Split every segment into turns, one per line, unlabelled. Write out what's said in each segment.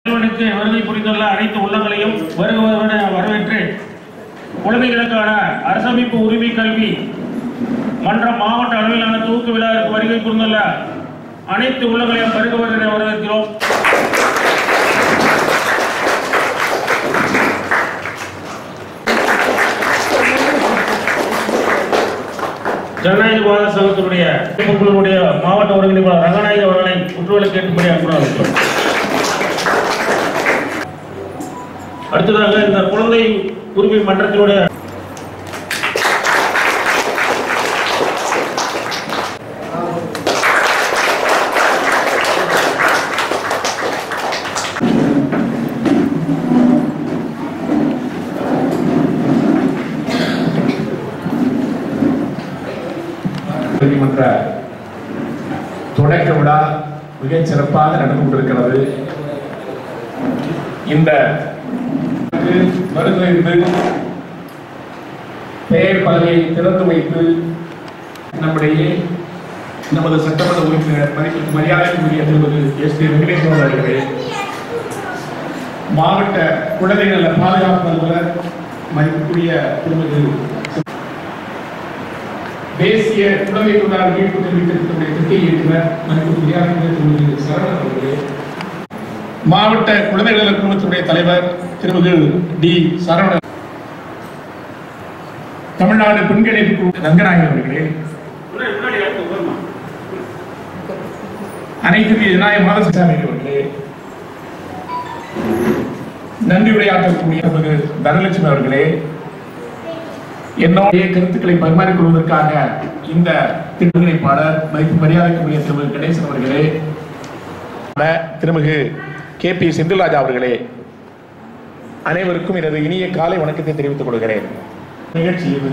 நிறுவனத்துக்கு வருகை புரிந்துள்ள அனைத்து உள்ளங்களையும் வருவதென வரவேற்று குழந்தைகளுக்கான அரசமைப்பு உரிமை கல்வி மன்றம் மாவட்ட அளவிலான தூக்கு விழாவிற்கு வருகை புரிந்துள்ள அனைத்து உள்ளங்களையும் வருகுவதென வரவேற்கிறோம் ஜனநாயகவாத சங்கத்தினுடைய குழுவுடைய மாவட்ட ஒருங்கிணைப்பாளர் ரங்கநாயக அவர்களை உற்றுவலை கேட்டும்படி அன்புடன் அடுத்ததாக இந்த குழந்தை உரிமை மன்றத்தினுடைய
நீதிமன்ற தொடக்க விழா மிகச் சிறப்பாக நடந்து கொண்டிருக்கிறது இந்த வருகிறது பெயர் பலகையை திறந்து வைத்து நம்முடைய நமது சட்டமன்ற உறுப்பினர் மதிப்புக்கு மரியாதைக்குரிய திருமதி எஸ் பி வெங்கடேஸ்வரன் அவர்களே மாவட்ட குழந்தை நல பாதுகாப்பு அலுவலர் மதிப்புக்குரிய திருமதி தேசிய குழந்தை தொழிலாளர் மீட்பு தெரிவித்திருக்கக்கூடிய திட்ட இயக்குனர் மதிப்புக்குரிய திருமதி சரவணன் அவர்களே மாவட்ட குழந்தைகள் நல குழுமத்தினுடைய தலைவர் திருமதி டி சரவணன் தமிழ்நாடு பெண்கள் குழு ரங்கநாயகன் அவர்களே அனைத்து இந்திய ஜனநாயக மாதசாமி அவர்களே நன்றி உரையாற்றக்கூடிய நமது தனலட்சுமி அவர்களே என்னுடைய கருத்துக்களை பரிமாறிக் கொள்வதற்காக இந்த திட்டங்களைப்பாளர் மதிப்பு மரியாதைக்குரிய திருமதி கணேசன் அவர்களே திருமிகு கே பி செந்தில்ராஜா அவர்களே அனைவருக்கும் எனது இனிய காலை வணக்கத்தை தெரிவித்துக் கொள்கிறேன் நிகழ்ச்சி இது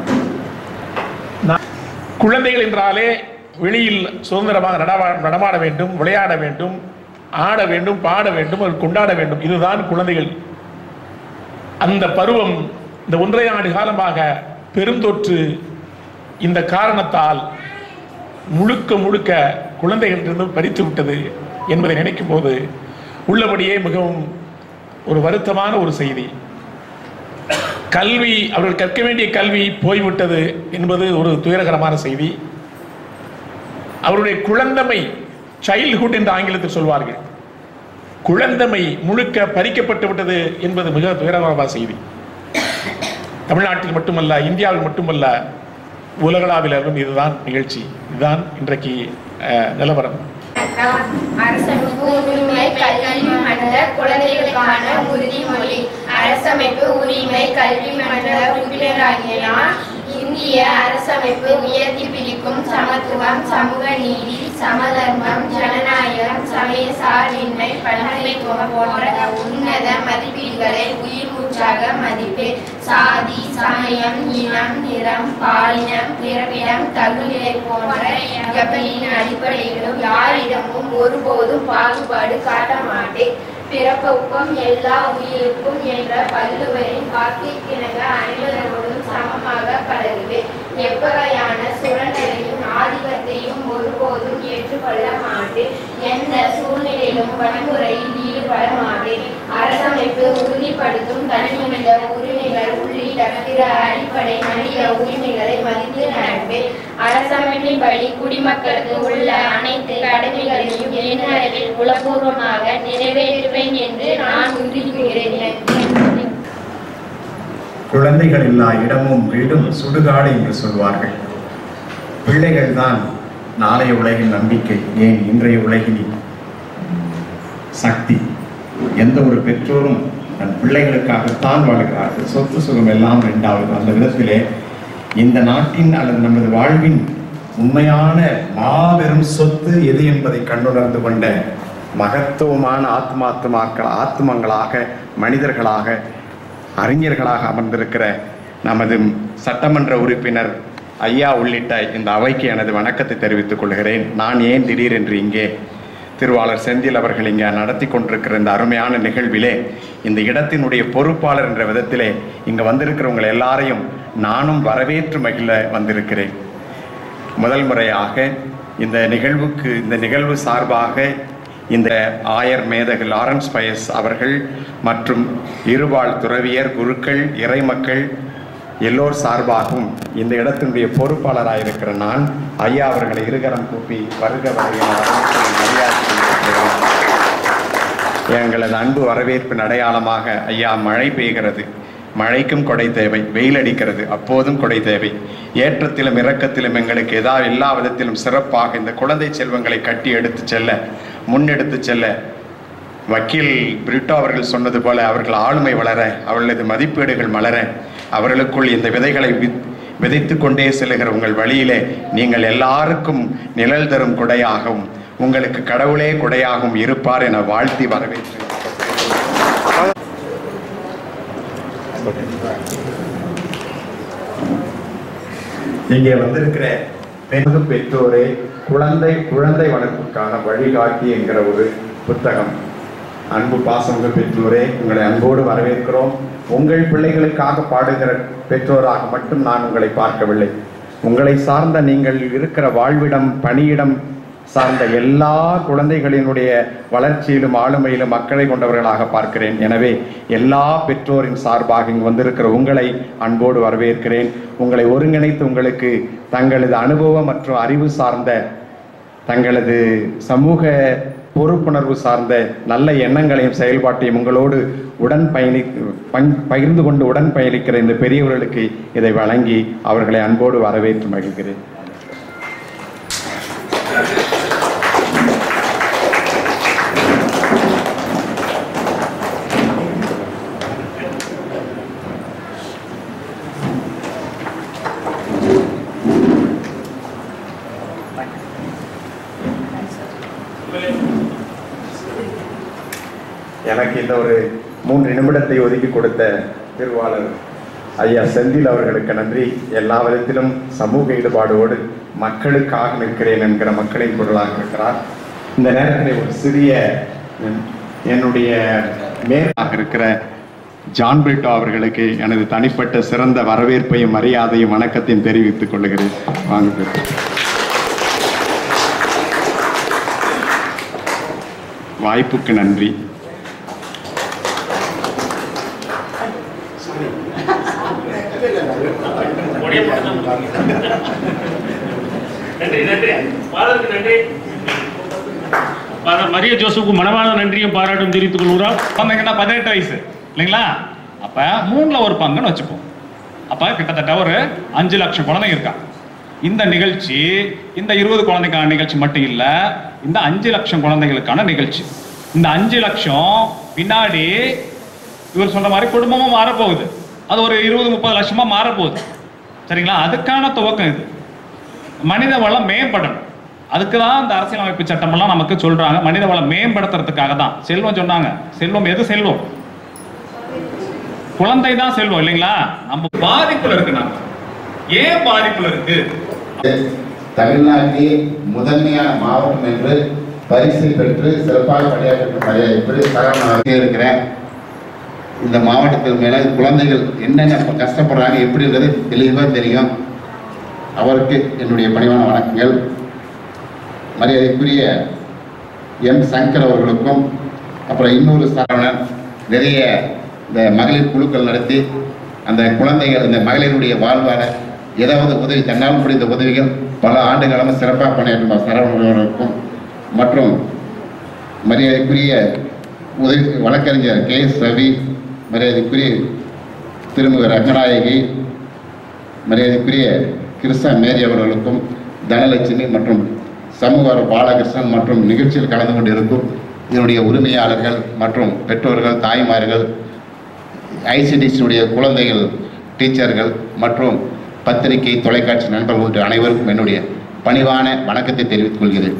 நான் குழந்தைகள் என்றாலே வெளியில் சுதந்திரமாக நடமா- நடமாட வேண்டும் விளையாட வேண்டும் ஆட வேண்டும் பாட வேண்டும் அது கொண்டாட வேண்டும் இதுதான் குழந்தைகள் அந்த பருவம் இந்த ஒன்றரை ஆண்டு காலமாக பெருந்தொற்று இந்த காரணத்தால் முழுக்க முழுக்க குழந்தைகளிலிருந்து பறித்து விட்டது என்பதை நினைக்கும் போது உள்ளபடியே மிகவும் ஒரு வருத்தமான ஒரு செய்தி கல்வி அவர்கள் கற்க வேண்டிய கல்வி போய்விட்டது என்பது ஒரு துயரகரமான செய்தி அவருடைய குழந்தமை சைல்ட்ஹுட் என்று ஆங்கிலத்தில் சொல்வார்கள் குழந்தமை முழுக்க பறிக்கப்பட்டு விட்டது என்பது மிக துயரகரமான செய்தி தமிழ்நாட்டில் மட்டுமல்ல இந்தியாவில் மட்டுமல்ல உலகளாவிலும் இதுதான் நிகழ்ச்சி இதுதான் இன்றைக்கு அஹ், நிலவரம்
அரசமைப்பு உரிமை கல்வி மன்ற குழந்தைகளுக்கான உறுதிமொழி அரசமைப்பு உரிமை கல்வி மன்ற உறுப்பினராகிய நான் இந்திய அரசமைப்பு உயர்த்தி பிடிக்கும் சமத்துவம் சமூக நீதி சமதர்மம் ஜனநாயகம் சமய சார்பின்மை பல்கலைக்கழகம் போன்ற உன்னத மதிப்பீடுகளை உயிர் மூச்சாக மதிப்பேன் சாதி சமயம் இனம் நிறம் பாலினம் பிறப்பிடம் தகுநிலை போன்ற எவரின் அடிப்படையிலும் யாரிடமும் ஒருபோதும் பாகுபாடு காட்ட மாட்டேன் பிறப்புக்கும் எல்லா உயிருக்கும் என்ற வள்ளுவரின் வாக்கிற்கிணங்க அனைவரோடும் சமமாக பழகுவேன் எவ்வகையான சுரண்டலையும் ஆதிக்கத்தையும் ஒருபோதும் ஏற்றுக்கொள்ள மாட்டேன் எந்த சூழ்நிலையிலும் வன்முறையில் ஈடுபட மாட்டேன் அரசமைப்பு உறுதிப்படுத்தும் தனிமனித உரிமைகள் உள்ளிட்ட பிற அடிப்படை மனித உரிமைகளை மதித்து நடப்பேன் அரசமைப்பின்படி குடிமக்களுக்கு உள்ள அனைத்து கடமைகளையும் எண்ணளவில் உளப்பூர்வமாக நிறைவேற்றுவேன் என்று நான் உறுதிக்கிறேன்
குழந்தைகள் இல்லா இடமும் வீடும் சுடுகாடு என்று சொல்வார்கள் பிள்ளைகள் தான் நாளைய உலகின் நம்பிக்கை ஏன் இன்றைய உலகின் சக்தி எந்த ஒரு பெற்றோரும் தன் பிள்ளைகளுக்காகத்தான் வாழ்கிறார்கள் சொத்து சுகம் எல்லாம் இரண்டாவது அந்த விதத்திலே இந்த நாட்டின் அல்லது நமது வாழ்வின் உண்மையான மாபெரும் சொத்து எது என்பதை கண்டுணர்ந்து கொண்ட மகத்துவமான ஆத்மாத்மாக்கள் ஆத்மங்களாக மனிதர்களாக அறிஞர்களாக அமர்ந்திருக்கிற நமது சட்டமன்ற உறுப்பினர் ஐயா உள்ளிட்ட இந்த அவைக்கு எனது வணக்கத்தை தெரிவித்துக் கொள்கிறேன் நான் ஏன் திடீரென்று இங்கே திருவாளர் செந்தில் அவர்கள் இங்கே நடத்தி கொண்டிருக்கிற இந்த அருமையான நிகழ்விலே இந்த இடத்தினுடைய பொறுப்பாளர் என்ற விதத்திலே இங்கே வந்திருக்கிறவங்க எல்லாரையும் நானும் வரவேற்று மகிழ வந்திருக்கிறேன் முதல் முறையாக இந்த நிகழ்வுக்கு இந்த நிகழ்வு சார்பாக இந்த ஆயர் மேதகு லாரன்ஸ் பயஸ் அவர்கள் மற்றும் இருபால் துறவியர் குருக்கள் இறைமக்கள் எல்லோர் சார்பாகவும் இந்த இடத்தினுடைய பொறுப்பாளராக இருக்கிற நான் ஐயா அவர்களை இருகரம் கூப்பி வருக வருகிற மரியாதை செலுத்துகிறேன். எங்களது அன்பு வரவேற்பின் அடையாளமாக ஐயா மழை பெய்கிறது மழைக்கும் கொடை தேவை வெயில் அடிக்கிறது அப்போதும் கொடை தேவை ஏற்றத்திலும் இறக்கத்திலும் எங்களுக்கு எதா எல்லா விதத்திலும் சிறப்பாக இந்த குழந்தை செல்வங்களை கட்டி எடுத்து செல்ல முன்னெடுத்து செல்ல வக்கீல் பிரிட்டோ அவர்கள் சொன்னது போல அவர்கள் ஆளுமை வளர அவர்களது மதிப்பீடுகள் மலர அவர்களுக்குள் இந்த விதைகளை வி- விதைத்து கொண்டே செல்லுகிற உங்கள் வழியிலே நீங்கள் எல்லாருக்கும் நிழல் தரும் குடையாகவும் உங்களுக்கு கடவுளே குடையாகவும் இருப்பார் என வாழ்த்தி வரவேற்று இங்கே வந்திருக்கிற பெண்கு பெற்றோரே குழந்தை குழந்தை வளர்ப்புக்கான வழிகாட்டி என்கிற ஒரு புத்தகம் அன்பு பாசமிகு பெற்றோரே உங்களை அன்போடு வரவேற்கிறோம் உங்கள் பிள்ளைகளுக்காக பாடுகிற பெற்றோராக மட்டும் நான் உங்களை பார்க்கவில்லை உங்களை சார்ந்த நீங்கள் இருக்கிற வாழ்விடம் பணியிடம் சார்ந்த எல்லா குழந்தைகளினுடைய வளர்ச்சியிலும் ஆளுமையிலும் அக்கறை கொண்டவர்களாக பார்க்கிறேன் எனவே எல்லா பெற்றோரின் சார்பாக இங்கு வந்திருக்கிற உங்களை அன்போடு வரவேற்கிறேன் உங்களை ஒருங்கிணைத்து உங்களுக்கு தங்களது அனுபவம் மற்றும் அறிவு சார்ந்த தங்களது சமூக பொறுப்புணர்வு சார்ந்த நல்ல எண்ணங்களையும் செயல்பாட்டையும் உங்களோடு உடன் பயணி பங்- பகிர்ந்து கொண்டு உடன் பயணிக்கிற இந்த பெரியவர்களுக்கு இதை வழங்கி அவர்களை அன்போடு வரவேற்று மகிழ்கிறேன் எனக்கு இந்த ஒரு மூன்று நிமிடத்தை ஒதுக்கி கொடுத்த திருவாளர் ஐயா செந்தில் அவர்களுக்கு நன்றி எல்லா விதத்திலும் சமூக ஈடுபாடோடு மக்களுக்காக நிற்கிறேன் என்கிற மக்களின் குரலாக இருக்கிறார் இந்த நேரத்தில் ஒரு சிறிய ம், என்னுடைய மேலாக இருக்கிற ஜான் பிரிட்டோ அவர்களுக்கு எனது தனிப்பட்ட சிறந்த வரவேற்பையும் மரியாதையும் வணக்கத்தையும் தெரிவித்துக் கொள்கிறேன் வாங்க பிரிட்டோ. வாய்ப்புக்கு நன்றி
நன்றி நன்றி பாதருக்கு நன்றி பாதர் மரிய ஜோசப்புக்கு மனமார்ந்த நன்றியும் பாராட்டும் தெரிவித்துக் கொள்கிறோம்
குழந்தைங்கன்னா பதினெட்டு வயசு இல்லைங்களா அப்ப மூணுல ஒரு பங்குன்னு வச்சுப்போம் அப்ப கிட்டத்தட்ட ஒரு அஞ்சு லட்சம் குழந்தைங்க இருக்கா இந்த நிகழ்ச்சி இந்த இருபது குழந்தைக்கான நிகழ்ச்சி மட்டும் இல்ல இந்த அஞ்சு லட்சம் குழந்தைகளுக்கான நிகழ்ச்சி இந்த அஞ்சு லட்சம் பின்னாடி இவர் சொன்ன மாதிரி குடும்பமும் மாறப்போகுது அது ஒரு இருபது முப்பது லட்சமா மாறப்போகுது சரிங்களா அதுக்கான துவக்கம் இது மனித வளம் மேம்படணும் அதுக்கு தான் இந்த அரசியலமைப்பு சட்டமெல்லாம் நமக்கு சொல்றாங்க மனித வளம் மேம்படுத்துறதுக்காக தான் செல்வம் சொன்னாங்க செல்வம் எது செல்வம் குழந்தை தான் செல்வம் இல்லைங்களா நம்ம பாதிப்புல இருக்கு நம்ம ஏன் பாதிப்புல இருக்கு
தமிழ்நாட்டிலே முதன்மையான மாவட்டம் என்று பரிசு பெற்று சிறப்பாக பணியாற்றும் மரியாதை சரவணன் இருக்கிறேன் இந்த மாவட்டத்தில் மேல குழந்தைகள் என்னென்ன இப்ப கஷ்டப்படுறாங்க எப்படின்றது தெளிவாக தெரியும் அவருக்கு என்னுடைய பணிவான வணக்கங்கள் மரியாதைக்குரிய எம் சங்கர் அவர்களுக்கும் அப்புறம் இன்னொரு சரவணன் நிறைய இந்த மகளிர் குழுக்கள் நடத்தி அந்த குழந்தைகள் இந்த மகளிருடைய வாழ்வான ஏதாவது உதவி தன்னால் முடிந்த உதவிகள் பல ஆண்டு காலமாக சிறப்பாக பணியாற்றும் சரவணன் அவர்களுக்கும் மற்றும் மரியாதைக்குரிய உதவி வழக்கறிஞர் கே எஸ் ரவி மரியாதைக்குரிய திருமிகு ரங்கநாயகி மரியாதைக்குரிய கிருஷ்ணா மேரி அவர்களுக்கும் தனலட்சுமி மற்றும் சமூக பாலகிருஷ்ணன் மற்றும் நிகழ்ச்சியில் கலந்து கொண்டிருக்கும் இதனுடைய உரிமையாளர்கள் மற்றும் பெற்றோர்கள் தாய்மார்கள் ஐசிடிசியுடைய குழந்தைகள் டீச்சர்கள் மற்றும் பத்திரிகை தொலைக்காட்சி நண்பர்கள் உள்ளிட்ட அனைவருக்கும் என்னுடைய பணிவான வணக்கத்தை தெரிவித்துக் கொள்கிறேன்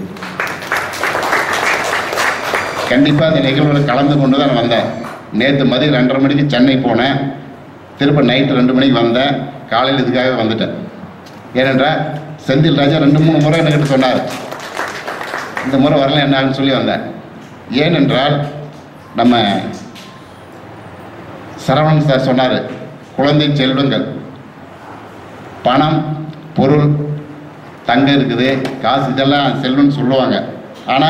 கண்டிப்பாக இந்த நிகழ்வுல கலந்து கொண்டு தான் வந்தேன் நேற்று மதியம் ரெண்டரை மணிக்கு சென்னை போனேன் திரும்ப நைட்டு ரெண்டு மணிக்கு வந்தேன் காலையில் இதுக்காக வந்துட்டேன் ஏனென்றால் செந்தில் ராஜா ரெண்டு மூணு முறை என்கிட்ட சொன்னார் இந்த முறை வரல என்னான்னு சொல்லி வந்தேன் ஏனென்றால் நம்ம சரவணன் சார் சொன்னார் குழந்தை செல்வங்கள் பணம் பொருள் தங்கம் இருக்குது காசு இதெல்லாம் செல்வம்னு சொல்லுவாங்க ஆனால்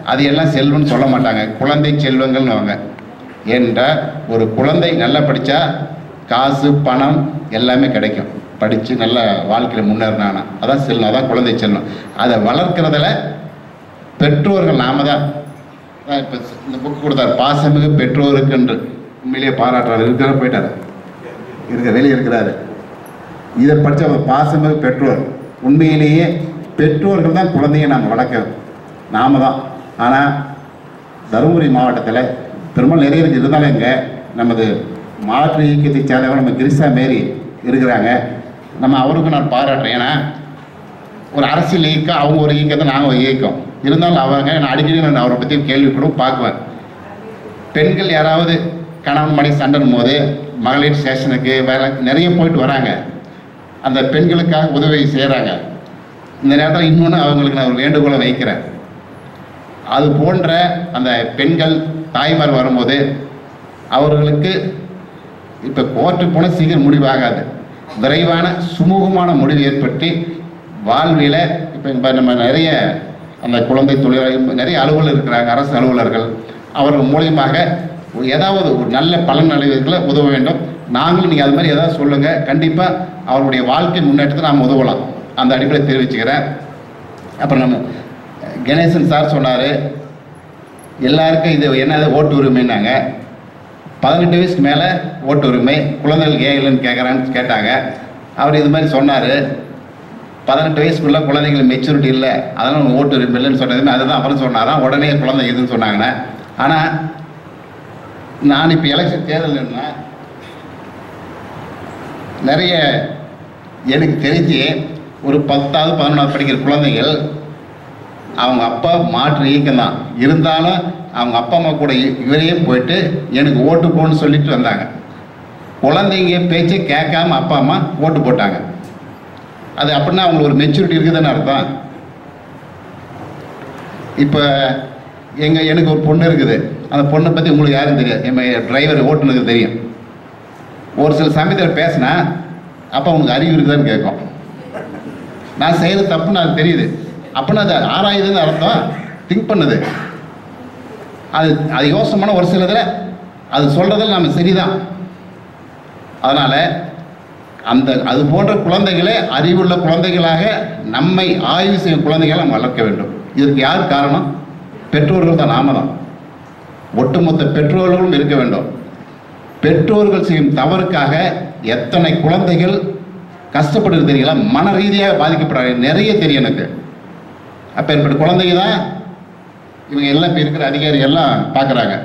அது எல்லாம் செல்வம்னு சொல்ல மாட்டாங்க குழந்தை செல்வங்கள்னு வாங்க ஏன்ற ஒரு குழந்தை நல்லா படித்தா காசு பணம் எல்லாமே கிடைக்கும் படித்து நல்ல வாழ்க்கையில் முன்னேறினானா அதான் செல்வம் அதான் குழந்தை செல்வம் அதை வளர்க்குறதுல பெற்றோர்கள் நாம தான் இப்போ இந்த புக் கொடுத்தார் பாசமிகு பெற்றோருக்கென்று உண்மையிலேயே பாராட்டுறாரு இருக்கிற போயிட்டார் இருக்க வெளியே இருக்கிறாரு இதை படித்த ஒரு பாசமிகு பெற்றோர் உண்மையிலேயே பெற்றோர்கள் தான் குழந்தையை நாம் வளர்க்கணும் நாம தான் ஆனால் தருமபுரி மாவட்டத்தில் பெரும்பாலும் நிறைய இருக்கு இருந்தாலும் இங்கே நமது மாற்று இயக்கத்தை சேர்ந்தவங்க நம்ம கிரிசா மேரி இருக்கிறாங்க நம்ம அவருக்கு நான் பாராட்டுறேன் ஏன்னா ஒரு அரசியல் இயக்கம் அவங்க ஒரு இயக்கத்தை நாங்கள் ஒரு இயக்கம் இருந்தாலும் அவங்க நான் அடிக்கடி நான் அவரை பற்றி கேள்வி கூட பார்க்குவேன் பெண்கள் யாராவது கணவன் மணி சண்டன் போது மகளிர் ஸ்டேஷனுக்கு வேற நிறைய போயிட்டு வராங்க அந்த பெண்களுக்காக உதவி செய்கிறாங்க இந்த நேரத்தில் இன்னொன்று அவங்களுக்கு நான் ஒரு வேண்டுகோளை வைக்கிறேன் அது போன்ற அந்த பெண்கள் தாய்மார் வரும்போது அவர்களுக்கு இப்போ கோர்ட்டுக்கு போனால் சீக்கிரம் முடிவாகாது விரைவான சுமூகமான முடிவு ஏற்பட்டு வாழ்வில இப்போ இப்போ நம்ம நிறைய அந்த குழந்தை தொழிலாளர் நிறைய அலுவலர் இருக்கிறாங்க அரசு அலுவலர்கள் அவர்கள் மூலியமாக ஒரு ஏதாவது ஒரு நல்ல பலன் அடைவதற்குள்ள உதவ வேண்டும் நாங்களும் நீங்கள் அது மாதிரி ஏதாவது சொல்லுங்கள் கண்டிப்பாக அவருடைய வாழ்க்கை முன்னேற்றத்தை நாம் உதவலாம் அந்த அடிப்படையை தெரிவிச்சுக்கிறேன் அப்புறம் நம்ம கணேசன் சார் சொன்னார் எல்லாருக்கும் இது என்னது ஓட்டு உரிமைன்னாங்க பதினெட்டு வயசுக்கு மேலே ஓட்டு உரிமை குழந்தைகளுக்கு ஏன் இல்லைன்னு கேட்குறான்னு கேட்டாங்க அவர் இது மாதிரி சொன்னார் பதினெட்டு வயசுக்குள்ள குழந்தைங்களுக்கு மெச்சூரிட்டி இல்லை அதனால் உங்க ஓட்டு உரிமை இல்லைன்னு சொன்னதுமே அதுதான் அப்புறம் சொன்னாராம் உடனே குழந்தை இதுன்னு சொன்னாங்கண்ணே ஆனால் நான் இப்போ எலெக்ஷன் தேர்தல்னா நிறைய எனக்கு தெரிஞ்சு ஒரு பத்தாவது பதினொன்றாவது படிக்கிற குழந்தைகள் அவங்க அப்பா மாற்று இயக்கம் தான் இருந்தாலும் அவங்க அப்பா அம்மா கூட இ- இவரையே போயிட்டு எனக்கு ஓட்டு போன்னு சொல்லிட்டு வந்தாங்க குழந்தைங்க பேச்சை கேட்காம அப்பா அம்மா ஓட்டு போட்டாங்க அது அப்படின்னா அவங்களுக்கு ஒரு மெச்சூரிட்டி இருக்குதுன்னு அர்த்தம் இப்போ எங்கள் எனக்கு ஒரு பொண்ணு இருக்குது அந்த பொண்ணை பற்றி உங்களுக்கு யாரும் தெரியாது என் டிரைவர் ஓட்டுனருக்கு தெரியும் ஒரு சில சமயத்தில் பேசினா அப்போ உனக்கு அறிவு இருக்குதான்னு கேட்கும் நான் செய்கிறது தப்புன்னு அது தெரியுது அப்படின்னா அது ஆராயுதுன்னு அர்த்தம் திங்க் பண்ணுது அது அது யோசனை பண்ண ஒரு சிலதில் அது சொல்கிறதில் நம்ம சரிதான் அதனால் அந்த அது போன்ற குழந்தைகளை அறிவுள்ள குழந்தைகளாக நம்மை ஆய்வு செய்யும் குழந்தைகளை நம்ம வளர்க்க வேண்டும் இதற்கு யார் காரணம் பெற்றோர்கள் தான் நாம தான் ஒட்டுமொத்த பெற்றோர்களும் இருக்க வேண்டும் பெற்றோர்கள் செய்யும் தவறுக்காக எத்தனை குழந்தைகள் கஷ்டப்படுறது தெரியல மன ரீதியாக பாதிக்கப்படுறாங்க நிறைய தெரியும் எனக்கு அப்போ ஏற்பட்ட குழந்தைங்க தான் இவங்க எல்லாம் இப்போ இருக்கிற அதிகாரி எல்லாம் பார்க்குறாங்க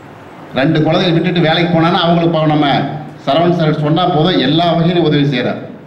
ரெண்டு குழந்தைங்க விட்டுட்டு வேலைக்கு போனான்னா அவங்களுக்கு இப்போ நம்ம சரவணன் சார் சொன்னால் போதும் எல்லா வகையிலும் உதவி செய்கிறார்